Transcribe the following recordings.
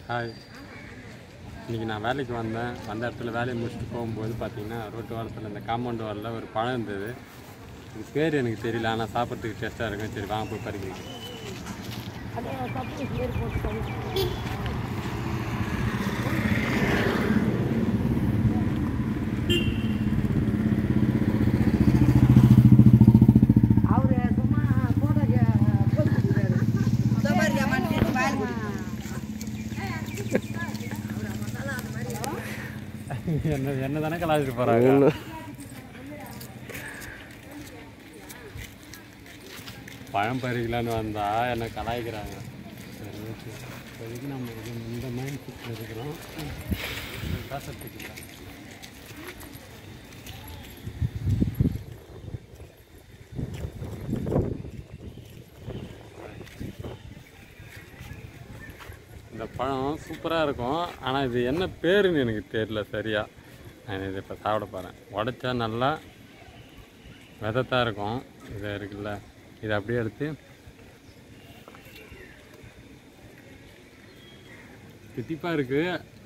hi இன்றைக்கி நான் வேலைக்கு வந்தேன் வந்த இடத்துல வேலையை முடிச்சுட்டு போகும்போது பார்த்தீங்கன்னா ரோட்டு வாரத்தில் இந்த காம்பவுண்ட் வாரில் ஒரு பழம் இருந்தது இது பேர் எனக்கு தெரியல ஆனால் சாப்பிட்றதுக்கு டேஸ்ட்டாக இருக்கும் சரி வாங்க போய் பறிக்க அதே தப்பு பேர் போட்டு பண்ணி அவரு சும்மா போட்டோ போட்டுக்கிறாரு என்ன என்ன தானே கலாச்சிட்டு போகிறாங்க பழம் பறிக்கலான்னு வந்தா என்னை கலாய்க்கிறாங்க சரி ஓகே இப்போதைக்கு நம்ம இது இந்த மைண்ட் செட்டில் இருக்கிறோம் பேசுறதுக்கு இல்லை இந்த பழம் சூப்பராக இருக்கும் ஆனால் இது என்ன பேருன்னு எனக்கு தெரியல சரியா நான் இதை இப்போ சாப்பிட போகிறேன் உடைச்சா நல்லா விதத்தான் இருக்கும் இது இருக்குல்ல இதை அப்படியே எடுத்து தித்திப்பாக இருக்கு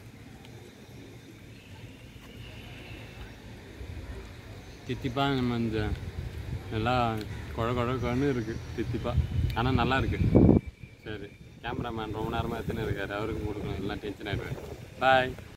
தித்திப்பாக நம்ம இந்த நல்லா குழ குழ குழன்னு இருக்குது தித்திப்பாக ஆனால் நல்லா இருக்கு சரி கேமராமேன் ரொம்ப நேரமாக எத்தனை இருக்காரு அவருக்கும் கொடுக்கணும் எல்லாம் டென்ஷன் ஆகிடுவார் பாய்